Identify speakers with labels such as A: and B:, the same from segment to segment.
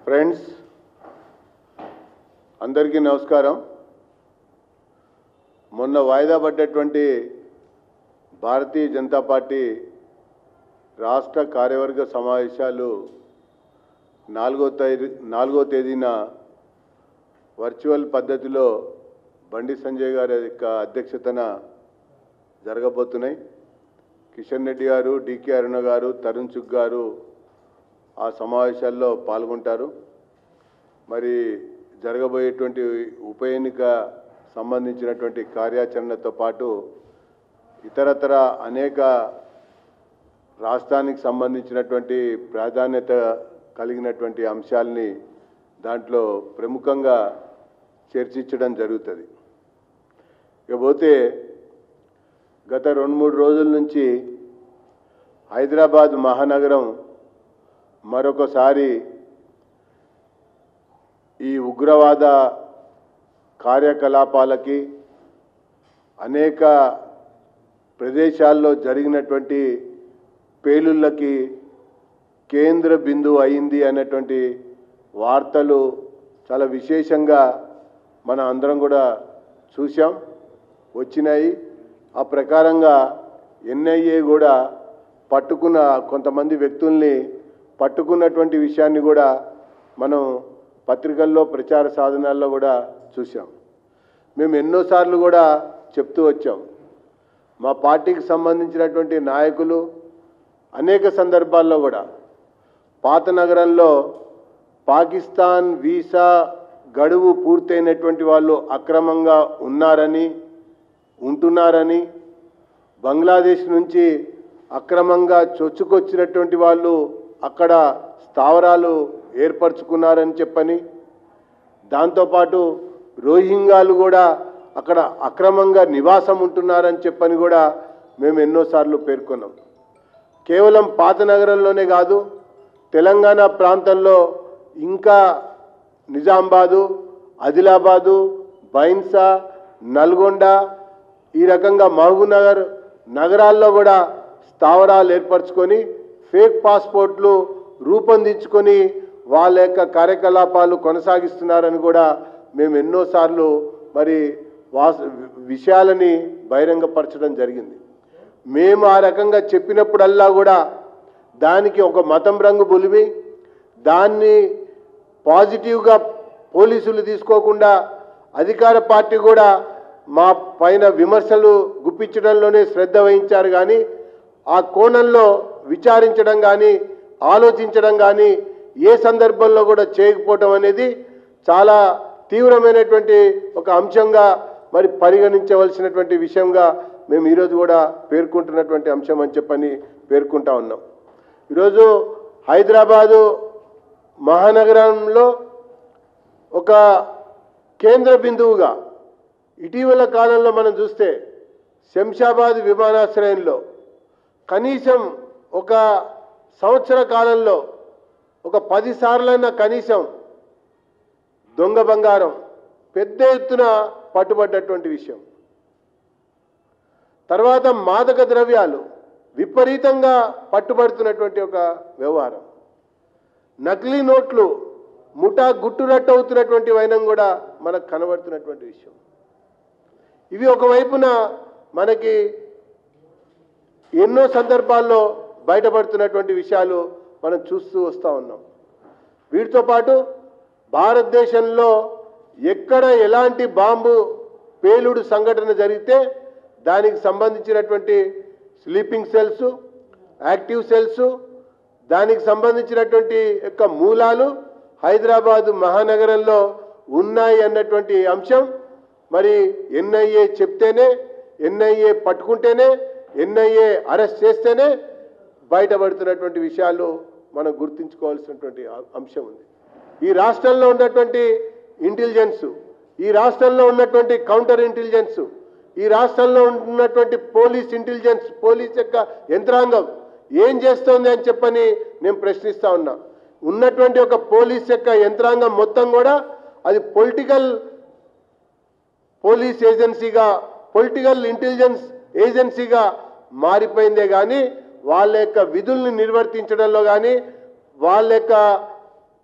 A: friends అందరికీ నమస్కారం మొన్న వాయిదా పడ్డటువంటి భారతీయ జనతా పార్టీ రాష్ట్ర కార్యవర్గ సమావేశాలు నాలుగో తేదీ నాలుగో తేదీన వర్చువల్ పద్ధతిలో బండి సంజయ్ గారి యొక్క అధ్యక్షతన జరగబోతున్నాయి కిషన్ రెడ్డి గారు డికే అరుణ గారు తరుణ్ చుగ్ గారు ఆ సమావేశాల్లో పాల్గొంటారు మరి జరగబోయేటువంటి ఉప ఎన్నిక సంబంధించినటువంటి కార్యాచరణతో పాటు ఇతరతర అనేక రాష్ట్రానికి సంబంధించినటువంటి ప్రాధాన్యత కలిగినటువంటి అంశాలని దాంట్లో ప్రముఖంగా చర్చించడం జరుగుతుంది ఇకపోతే గత రెండు మూడు రోజుల నుంచి హైదరాబాద్ మహానగరం మరొకసారి ఈ ఉగ్రవాద కార్యకలాపాలకి అనేక ప్రదేశాల్లో జరిగినటువంటి పేలుళ్ళకి కేంద్ర బిందువు అయింది అన్నటువంటి వార్తలు చాలా విశేషంగా మన అందరం కూడా చూసాం వచ్చినాయి ఆ ప్రకారంగా ఎన్ఐఏ కూడా పట్టుకున్న కొంతమంది వ్యక్తుల్ని పట్టుకున్నటువంటి విషయాన్ని కూడా మనం పత్రికల్లో ప్రచార సాధనాల్లో కూడా చూసాం మేము ఎన్నోసార్లు కూడా చెప్తూ వచ్చాం మా పార్టీకి సంబంధించినటువంటి నాయకులు అనేక సందర్భాల్లో కూడా పాత నగరంలో పాకిస్తాన్ వీసా గడువు పూర్తయినటువంటి వాళ్ళు అక్రమంగా ఉన్నారని ఉంటున్నారని బంగ్లాదేశ్ నుంచి అక్రమంగా చొచ్చుకొచ్చినటువంటి వాళ్ళు అక్కడ స్థావరాలు ఏర్పరచుకున్నారని చెప్పని దాంతోపాటు రోహింగాలు కూడా అక్కడ అక్రమంగా నివాసం ఉంటున్నారని చెప్పని కూడా మేము ఎన్నోసార్లు పేర్కొన్నాం కేవలం పాత నగరంలోనే కాదు తెలంగాణ ప్రాంతంలో ఇంకా నిజామాబాదు ఆదిలాబాదు బైన్సా నల్గొండ ఈ రకంగా మహబూబ్నగర్ నగరాల్లో కూడా స్థావరాలు ఏర్పరచుకొని ఫేక్ పాస్పోర్ట్లు రూపొందించుకొని వాళ్ళ యొక్క కార్యకలాపాలు కొనసాగిస్తున్నారని కూడా మేము ఎన్నోసార్లు మరి వాస విషయాలని బహిరంగపరచడం జరిగింది మేము ఆ రకంగా చెప్పినప్పుడల్లా కూడా దానికి ఒక మతం రంగు బులిమి దాన్ని పాజిటివ్గా పోలీసులు తీసుకోకుండా అధికార పార్టీ కూడా మా పైన విమర్శలు గుప్పించడంలోనే శ్రద్ధ వహించారు కానీ ఆ కోణంలో విచారించడం కానీ ఆలోచించడం కానీ ఏ సందర్భంలో కూడా చేయకపోవటం అనేది చాలా తీవ్రమైనటువంటి ఒక అంశంగా మరి పరిగణించవలసినటువంటి విషయంగా మేము ఈరోజు కూడా పేర్కొంటున్నటువంటి అంశం అని చెప్పని పేర్కొంటా ఉన్నాం ఈరోజు హైదరాబాదు మహానగరంలో ఒక కేంద్ర బిందువుగా ఇటీవల కాలంలో మనం చూస్తే శంషాబాద్ విమానాశ్రయంలో కనీసం ఒక సంవత్సర కాలంలో ఒక పది సార్లైనా కనీసం దొంగ బంగారం పెద్ద ఎత్తున పట్టుబడ్డటువంటి విషయం తర్వాత మాదక ద్రవ్యాలు విపరీతంగా పట్టుబడుతున్నటువంటి ఒక వ్యవహారం నకిలీ నోట్లు ముఠా గుట్టురట్టు అవుతున్నటువంటి వైనం కూడా మనకు కనబడుతున్నటువంటి విషయం ఇవి ఒకవైపున మనకి ఎన్నో సందర్భాల్లో బయటపడుతున్నటువంటి విషయాలు మనం చూస్తూ వస్తూ ఉన్నాం వీటితో పాటు భారతదేశంలో ఎక్కడ ఎలాంటి బాంబు పేలుడు సంఘటన జరిగితే దానికి సంబంధించినటువంటి స్లీపింగ్ సెల్స్ యాక్టివ్ సెల్స్ దానికి సంబంధించినటువంటి యొక్క మూలాలు హైదరాబాదు మహానగరంలో ఉన్నాయి అన్నటువంటి అంశం మరి ఎన్ఐఏ చెప్తేనే ఎన్ఐఏ పట్టుకుంటేనే ఎన్ఐఏ అరెస్ట్ చేస్తేనే బయటపడుతున్నటువంటి విషయాలు మనం గుర్తుంచుకోవాల్సినటువంటి అ- అంశం ఉంది ఈ రాష్ట్రంలో ఉన్నటువంటి ఇంటెలిజెన్స్ ఈ రాష్ట్రంలో ఉన్నటువంటి కౌంటర్ ఇంటెలిజెన్స్ ఈ రాష్ట్రంలో ఉన్నటువంటి పోలీస్ ఇంటెలిజెన్స్ పోలీస్ యొక్క యంత్రాంగం ఏం చేస్తోంది అని చెప్పని నేను ప్రశ్నిస్తా ఉన్నా ఉన్నటువంటి ఒక పోలీస్ యొక్క యంత్రాంగం మొత్తం కూడా అది పొలిటికల్ పోలీస్ ఏజెన్సీగా పొలిటికల్ ఇంటెలిజెన్స్ ఏజెన్సీగా మారిపోయిందే కానీ వాళ్ళ యొక్క విధుల్ని నిర్వర్తించడంలో కానీ వాళ్ళ యొక్క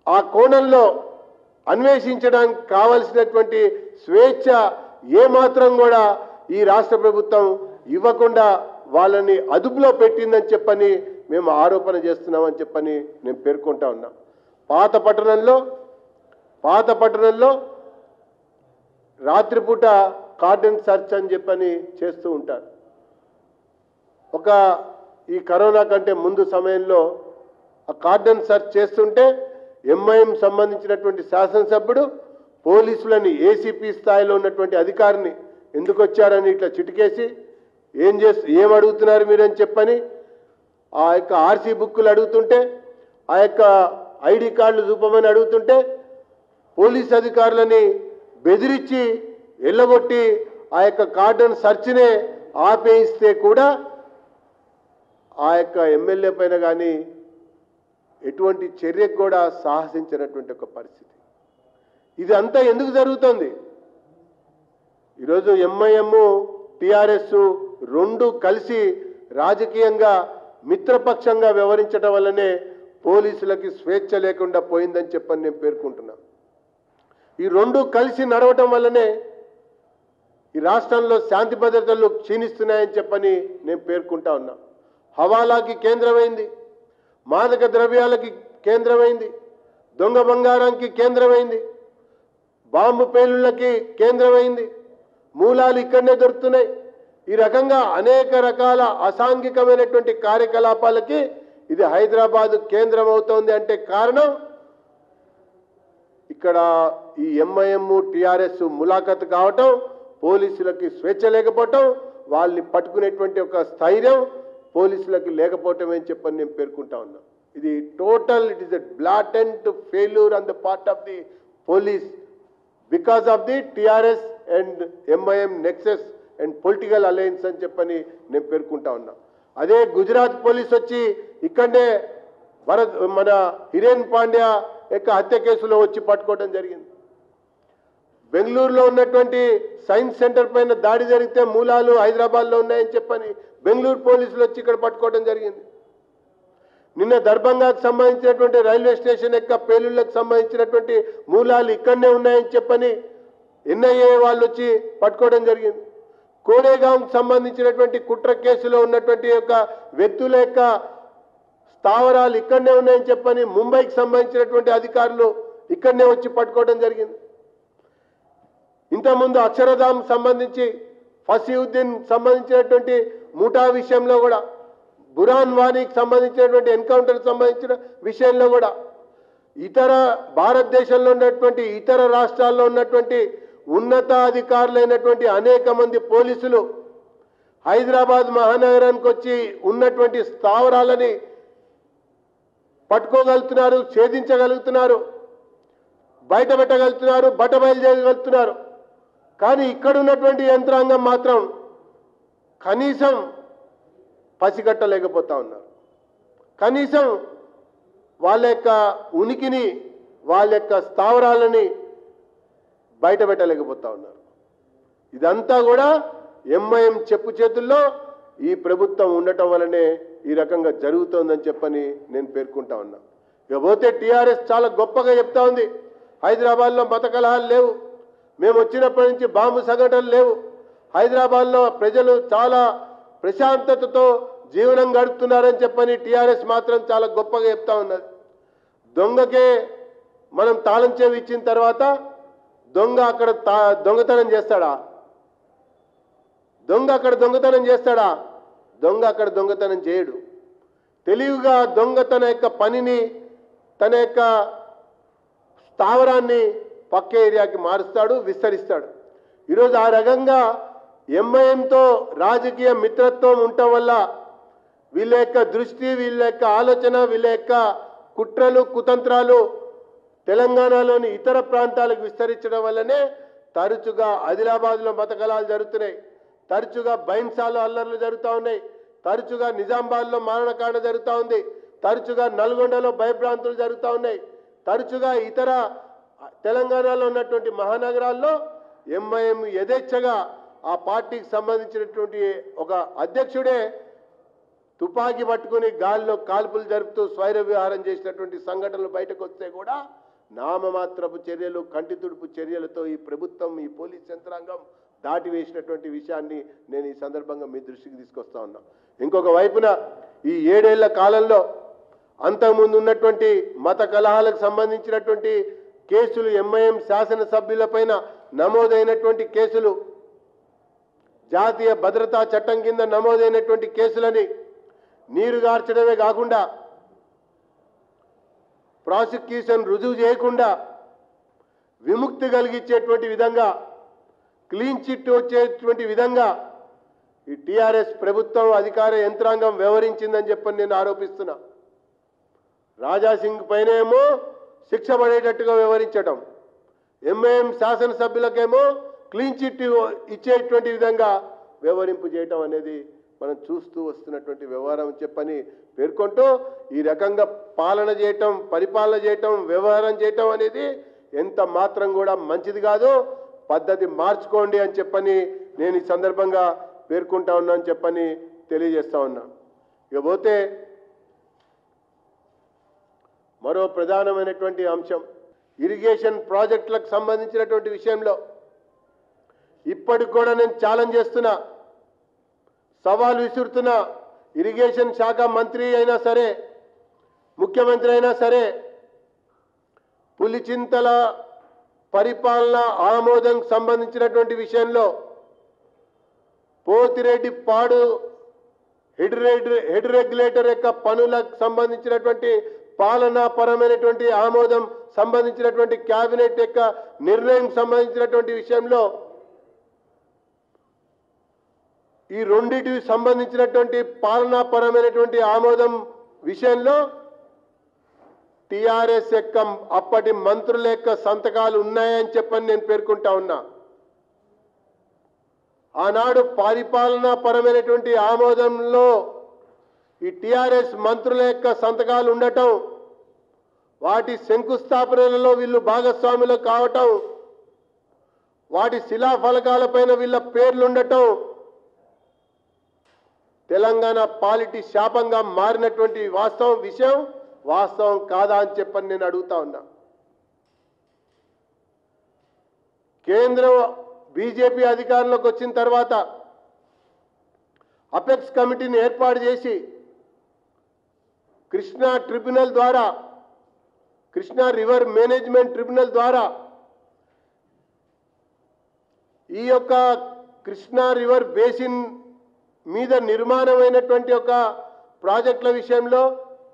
A: ఆ కోణంలో అన్వేషించడానికి కావలసినటువంటి స్వేచ్ఛ ఏమాత్రం కూడా ఈ రాష్ట్ర ప్రభుత్వం ఇవ్వకుండా వాళ్ళని అదుపులో పెట్టిందని చెప్పని మేము ఆరోపణ చేస్తున్నామని చెప్పని నేను పేర్కొంటా ఉన్నా పాత పట్టణంలో పాత పట్టణంలో రాత్రిపూట కార్డన్ సర్చ్ అని చెప్పని చేస్తూ ఉంటారు ఒక ఈ కరోనా కంటే ముందు సమయంలో ఆ కార్డన్ సర్చ్ చేస్తుంటే ఎంఐఎం సంబంధించినటువంటి శాసనసభ్యుడు పోలీసులని ఏసీపీ స్థాయిలో ఉన్నటువంటి అధికారిని ఎందుకు వచ్చారని ఇట్లా చిటికేసి ఏం చేస్తూ ఏం అడుగుతున్నారు మీరని చెప్పని ఆ యొక్క ఆర్సీ బుక్కులు అడుగుతుంటే ఆ యొక్క ఐడి కార్డులు చూపమని అడుగుతుంటే పోలీస్ అధికారులని బెదిరించి వెళ్ళగొట్టి ఆ యొక్క కార్డన్ సర్చ్నే ఆపేయిస్తే కూడా ఆ యొక్క ఎమ్మెల్యే పైన కానీ ఎటువంటి చర్యకు కూడా సాహసించినటువంటి ఒక పరిస్థితి ఇది అంతా ఎందుకు జరుగుతుంది ఈరోజు ఎంఐఎం టిఆర్ఎస్ రెండు కలిసి రాజకీయంగా మిత్రపక్షంగా వ్యవహరించడం వల్లనే పోలీసులకి స్వేచ్ఛ లేకుండా పోయిందని చెప్పని నేను పేర్కొంటున్నా ఈ రెండు కలిసి నడవటం వల్లనే ఈ రాష్ట్రంలో శాంతి భద్రతలు క్షీణిస్తున్నాయని చెప్పని నేను పేర్కొంటా ఉన్నా హవాలాకి కేంద్రమైంది మాదక ద్రవ్యాలకి కేంద్రమైంది దొంగ బంగారానికి కేంద్రమైంది బాంబు పేలుళ్ళకి కేంద్రమైంది మూలాలు ఇక్కడనే దొరుకుతున్నాయి ఈ రకంగా అనేక రకాల అసాంఘికమైనటువంటి కార్యకలాపాలకి ఇది హైదరాబాద్ కేంద్రం అవుతోంది అంటే కారణం ఇక్కడ ఈ ఎంఐఎం టిఆర్ఎస్ ములాఖత్ కావటం పోలీసులకి స్వేచ్ఛ లేకపోవటం వాళ్ళని పట్టుకునేటువంటి ఒక స్థైర్యం పోలీసులకి లేకపోవటం అని చెప్పని నేను పేర్కొంటా ఉన్నా ఇది total it is a blatant failure on the part of the police because of the TRS and MIM nexus and political alliance అని చెప్పని నేను పేర్కొంటా ఉన్నా అదే గుజరాత్ పోలీస్ వచ్చి ఇక్కడనే భరత్ మన హిరేన్ పాండ్యా యొక్క హత్య కేసులో వచ్చి పట్టుకోవడం జరిగింది బెంగళూరులో ఉన్నటువంటి సైన్స్ సెంటర్ పైన దాడి జరిగితే మూలాలు హైదరాబాద్లో ఉన్నాయని చెప్పని బెంగళూరు పోలీసులు వచ్చి ఇక్కడ పట్టుకోవడం జరిగింది నిన్న దర్భంగాకు సంబంధించినటువంటి రైల్వే స్టేషన్ యొక్క పేలుళ్లకు సంబంధించినటువంటి మూలాలు ఇక్కడనే ఉన్నాయని చెప్పని ఎన్ఐఏ వాళ్ళు వచ్చి పట్టుకోవడం జరిగింది కోడేగాంకు సంబంధించినటువంటి కుట్ర కేసులో ఉన్నటువంటి యొక్క వ్యక్తుల యొక్క స్థావరాలు ఇక్కడనే ఉన్నాయని చెప్పని ముంబైకి సంబంధించినటువంటి అధికారులు ఇక్కడనే వచ్చి పట్టుకోవడం జరిగింది ఇంతకుముందు అక్షరధామ్ సంబంధించి ఫసీవుద్దీన్ సంబంధించినటువంటి ముఠా విషయంలో కూడా బురాన్ వాణికి సంబంధించినటువంటి ఎన్కౌంటర్ సంబంధించిన విషయంలో కూడా ఇతర భారతదేశంలో ఉన్నటువంటి ఇతర రాష్ట్రాల్లో ఉన్నటువంటి ఉన్నతాధికారులైనటువంటి అనేక మంది పోలీసులు హైదరాబాద్ మహానగరానికి వచ్చి ఉన్నటువంటి స్థావరాలని పట్టుకోగలుగుతున్నారు ఛేదించగలుగుతున్నారు బయట పెట్టగలుగుతున్నారు బట్ట బయలుదేరగలుగుతున్నారు కానీ ఇక్కడ ఉన్నటువంటి యంత్రాంగం మాత్రం కనీసం పసిగట్టలేకపోతా ఉన్నారు కనీసం వాళ్ళ యొక్క ఉనికిని వాళ్ళ యొక్క స్థావరాలని బయట పెట్టలేకపోతా ఉన్నారు ఇదంతా కూడా ఎంఐఎం చెప్పు చేతుల్లో ఈ ప్రభుత్వం ఉండటం వల్లనే ఈ రకంగా జరుగుతోందని చెప్పని నేను పేర్కొంటా ఉన్నా ఇకపోతే టీఆర్ఎస్ చాలా గొప్పగా చెప్తా ఉంది హైదరాబాద్లో మత కలహాలు లేవు మేము వచ్చినప్పటి నుంచి బాంబు సంఘటనలు లేవు హైదరాబాద్లో ప్రజలు చాలా ప్రశాంతతతో జీవనం గడుపుతున్నారని చెప్పని టీఆర్ఎస్ మాత్రం చాలా గొప్పగా చెప్తా ఉన్నది దొంగకే మనం తాళం చెవి ఇచ్చిన తర్వాత దొంగ అక్కడ తా దొంగతనం చేస్తాడా దొంగ అక్కడ దొంగతనం చేస్తాడా దొంగ అక్కడ దొంగతనం చేయడు తెలివిగా దొంగ తన యొక్క పనిని తన యొక్క స్థావరాన్ని పక్క ఏరియాకి మారుస్తాడు విస్తరిస్తాడు ఈరోజు ఆ రకంగా ఎంఐఎంతో రాజకీయ మిత్రత్వం ఉండటం వల్ల వీళ్ళ యొక్క దృష్టి వీళ్ళ యొక్క ఆలోచన వీళ్ళ యొక్క కుట్రలు కుతంత్రాలు తెలంగాణలోని ఇతర ప్రాంతాలకు విస్తరించడం వల్లనే తరచుగా ఆదిలాబాద్లో మతకలాలు జరుగుతున్నాయి తరచుగా బైన్సాలో అల్లర్లు జరుగుతూ ఉన్నాయి తరచుగా నిజామాబాద్లో మారణకాండ జరుగుతూ ఉంది తరచుగా నల్గొండలో భయభ్రాంతులు జరుగుతూ ఉన్నాయి తరచుగా ఇతర తెలంగాణలో ఉన్నటువంటి మహానగరాల్లో ఎంఐఎం యథేచ్ఛగా ఆ పార్టీకి సంబంధించినటువంటి ఒక అధ్యక్షుడే తుపాకీ పట్టుకుని గాలిలో కాల్పులు జరుపుతూ స్వైర విహారం చేసినటువంటి సంఘటనలు బయటకు వస్తే కూడా నామమాత్రపు చర్యలు కంటి తుడుపు చర్యలతో ఈ ప్రభుత్వం ఈ పోలీస్ యంత్రాంగం దాటివేసినటువంటి విషయాన్ని నేను ఈ సందర్భంగా మీ దృష్టికి తీసుకొస్తా ఉన్నా ఇంకొక వైపున ఈ ఏడేళ్ల కాలంలో అంతకుముందు ఉన్నటువంటి మత కలహాలకు సంబంధించినటువంటి కేసులు ఎంఐఎం శాసనసభ్యులపైన నమోదైనటువంటి కేసులు జాతీయ భద్రతా చట్టం కింద నమోదైనటువంటి కేసులని నీరుగార్చడమే కాకుండా ప్రాసిక్యూషన్ రుజువు చేయకుండా విముక్తి కలిగించేటువంటి విధంగా క్లీన్ చిట్ వచ్చేటువంటి విధంగా ఈ టీఆర్ఎస్ ప్రభుత్వం అధికార యంత్రాంగం వ్యవహరించిందని చెప్పని నేను ఆరోపిస్తున్నా రాజాసింగ్ పైనేమో శిక్ష పడేటట్టుగా వ్యవహరించటం ఎంఏఎం శాసనసభ్యులకేమో క్లీన్ చిట్ ఇచ్చేటువంటి విధంగా వ్యవహరింపు చేయటం అనేది మనం చూస్తూ వస్తున్నటువంటి వ్యవహారం అని చెప్పని పేర్కొంటూ ఈ రకంగా పాలన చేయటం పరిపాలన చేయటం వ్యవహారం చేయటం అనేది ఎంత మాత్రం కూడా మంచిది కాదు పద్ధతి మార్చుకోండి అని చెప్పని నేను ఈ సందర్భంగా పేర్కొంటా ఉన్నా అని చెప్పని తెలియజేస్తా ఉన్నా ఇక పోతే మరో ప్రధానమైనటువంటి అంశం ఇరిగేషన్ ప్రాజెక్టులకు సంబంధించినటువంటి విషయంలో ఇప్పటికి కూడా నేను ఛాలెంజ్ చేస్తున్నా సవాల్ విసురుతున్నా ఇరిగేషన్ శాఖ మంత్రి అయినా సరే ముఖ్యమంత్రి అయినా సరే పులిచింతల పరిపాలన ఆమోదం సంబంధించినటువంటి విషయంలో పోతిరెడ్డి పాడు హెడ్ రెడ్ హెడ్ రెగ్యులేటర్ యొక్క పనులకు సంబంధించినటువంటి పాలనాపరమైనటువంటి ఆమోదం సంబంధించినటువంటి కేబినెట్ యొక్క నిర్ణయం సంబంధించినటువంటి విషయంలో ఈ రెండింటికి సంబంధించినటువంటి పాలనాపరమైనటువంటి ఆమోదం విషయంలో టిఆర్ఎస్ యొక్క అప్పటి మంత్రుల యొక్క సంతకాలు ఉన్నాయని చెప్పని నేను పేర్కొంటా ఉన్నా ఆనాడు పరిపాలనా పరమైనటువంటి ఆమోదంలో ఈ టిఆర్ఎస్ మంత్రుల యొక్క సంతకాలు ఉండటం వాటి శంకుస్థాపనలలో వీళ్ళు భాగస్వాములు కావటం వాటి శిలాఫలకాలపైన వీళ్ళ పేర్లు ఉండటం తెలంగాణ పాలిటీ శాపంగా మారినటువంటి వాస్తవం విషయం వాస్తవం కాదా అని చెప్పని నేను అడుగుతా ఉన్నా కేంద్రం బీజేపీ అధికారంలోకి వచ్చిన తర్వాత అపెక్స్ కమిటీని ఏర్పాటు చేసి కృష్ణా ట్రిబ్యునల్ ద్వారా కృష్ణా రివర్ మేనేజ్మెంట్ ట్రిబ్యునల్ ద్వారా ఈ యొక్క కృష్ణా రివర్ బేసిన్ మీద నిర్మాణమైనటువంటి ఒక ప్రాజెక్టుల విషయంలో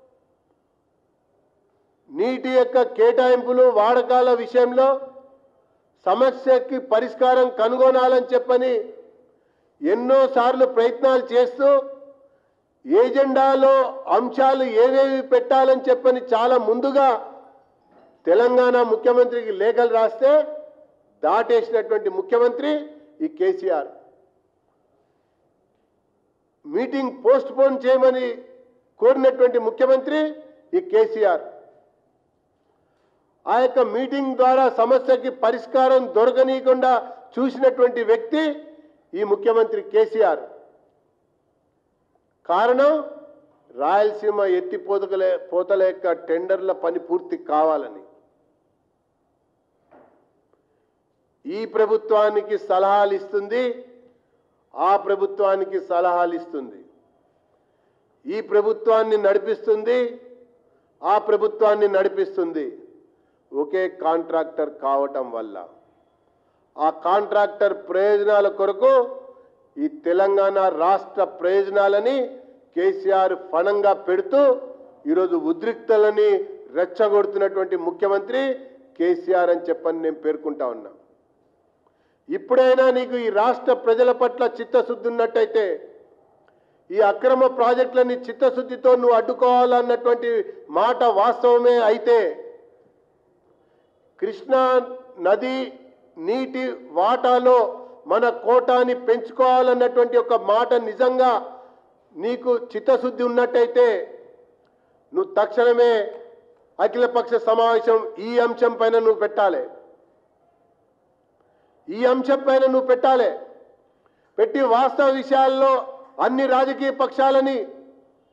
A: నీటి యొక్క కేటాయింపులు వాడకాల విషయంలో సమస్యకి పరిష్కారం కనుగొనాలని చెప్పని ఎన్నోసార్లు ప్రయత్నాలు చేస్తూ ఏజెండాలో అంశాలు ఏవేవి పెట్టాలని చెప్పని చాలా ముందుగా తెలంగాణ ముఖ్యమంత్రికి లేఖలు రాస్తే దాటేసినటువంటి ముఖ్యమంత్రి ఈ కేసీఆర్ మీటింగ్ పోస్ట్ పోన్ చేయమని కోరినటువంటి ముఖ్యమంత్రి ఈ కేసీఆర్ ఆ యొక్క మీటింగ్ ద్వారా సమస్యకి పరిష్కారం దొరకనీయకుండా చూసినటువంటి వ్యక్తి ఈ ముఖ్యమంత్రి కేసీఆర్ కారణం రాయలసీమ ఎత్తిపోతలే పోతల యొక్క టెండర్ల పని పూర్తి కావాలని ఈ ప్రభుత్వానికి సలహాలు ఇస్తుంది ఆ ప్రభుత్వానికి సలహాలు ఇస్తుంది ఈ ప్రభుత్వాన్ని నడిపిస్తుంది ఆ ప్రభుత్వాన్ని నడిపిస్తుంది ఒకే కాంట్రాక్టర్ కావటం వల్ల ఆ కాంట్రాక్టర్ ప్రయోజనాల కొరకు ఈ తెలంగాణ రాష్ట్ర ప్రయోజనాలని కేసీఆర్ ఫణంగా పెడుతూ ఈరోజు ఉద్రిక్తలని రెచ్చగొడుతున్నటువంటి ముఖ్యమంత్రి కేసీఆర్ అని చెప్పని నేను పేర్కొంటా ఉన్నా ఇప్పుడైనా నీకు ఈ రాష్ట్ర ప్రజల పట్ల చిత్తశుద్ధి ఉన్నట్టయితే ఈ అక్రమ ప్రాజెక్టులని చిత్తశుద్ధితో నువ్వు అడ్డుకోవాలన్నటువంటి మాట వాస్తవమే అయితే కృష్ణా నది నీటి వాటాలో మన కోటాని పెంచుకోవాలన్నటువంటి ఒక మాట నిజంగా నీకు చిత్తశుద్ధి ఉన్నట్టయితే నువ్వు తక్షణమే అఖిలపక్ష సమావేశం ఈ అంశం పైన నువ్వు పెట్టాలి ఈ అంశం పైన నువ్వు పెట్టాలి పెట్టి వాస్తవ విషయాల్లో అన్ని రాజకీయ పక్షాలని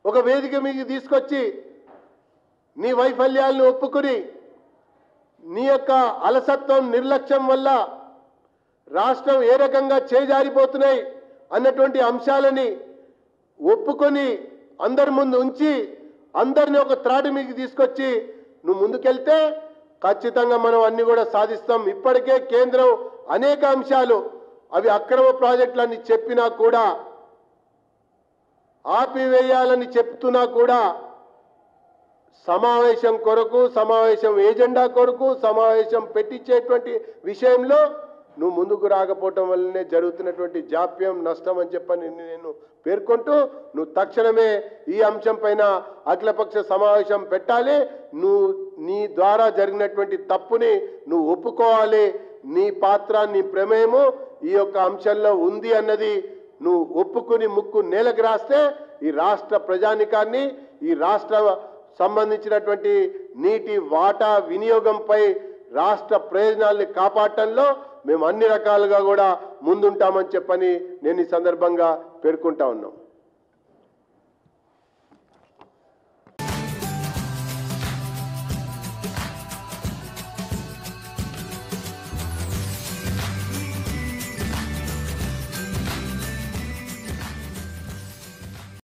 A: ఒక వేదిక మీకు తీసుకొచ్చి నీ వైఫల్యాలను ఒప్పుకుని నీ యొక్క అలసత్వం నిర్లక్ష్యం వల్ల రాష్ట్రం ఏ రకంగా చేజారిపోతున్నాయి అన్నటువంటి అంశాలని ఒప్పుకొని అందరి ముందు ఉంచి అందరిని ఒక త్రాటి మీకు తీసుకొచ్చి నువ్వు ముందుకెళ్తే ఖచ్చితంగా మనం అన్ని కూడా సాధిస్తాం ఇప్పటికే కేంద్రం అనేక అంశాలు అవి అక్రమ ప్రాజెక్టులని చెప్పినా కూడా ఆపివేయాలని చెప్తున్నా కూడా సమావేశం కొరకు సమావేశం ఏజెండా కొరకు సమావేశం పెట్టించేటువంటి విషయంలో నువ్వు ముందుకు రాకపోవటం వల్లనే జరుగుతున్నటువంటి జాప్యం నష్టం అని చెప్పని నేను పేర్కొంటూ నువ్వు తక్షణమే ఈ అంశం పైన అఖిలపక్ష సమావేశం పెట్టాలి నువ్వు నీ ద్వారా జరిగినటువంటి తప్పుని నువ్వు ఒప్పుకోవాలి నీ పాత్ర నీ ప్రమేయము ఈ యొక్క అంశంలో ఉంది అన్నది నువ్వు ఒప్పుకుని ముక్కు నేలకు రాస్తే ఈ రాష్ట్ర ప్రజానికాన్ని ఈ రాష్ట్ర సంబంధించినటువంటి నీటి వాటా వినియోగంపై రాష్ట్ర ప్రయోజనాల్ని కాపాడటంలో మేము అన్ని రకాలుగా కూడా ముందుంటామని చెప్పని నేను ఈ సందర్భంగా పేర్కొంటా ఉన్నాం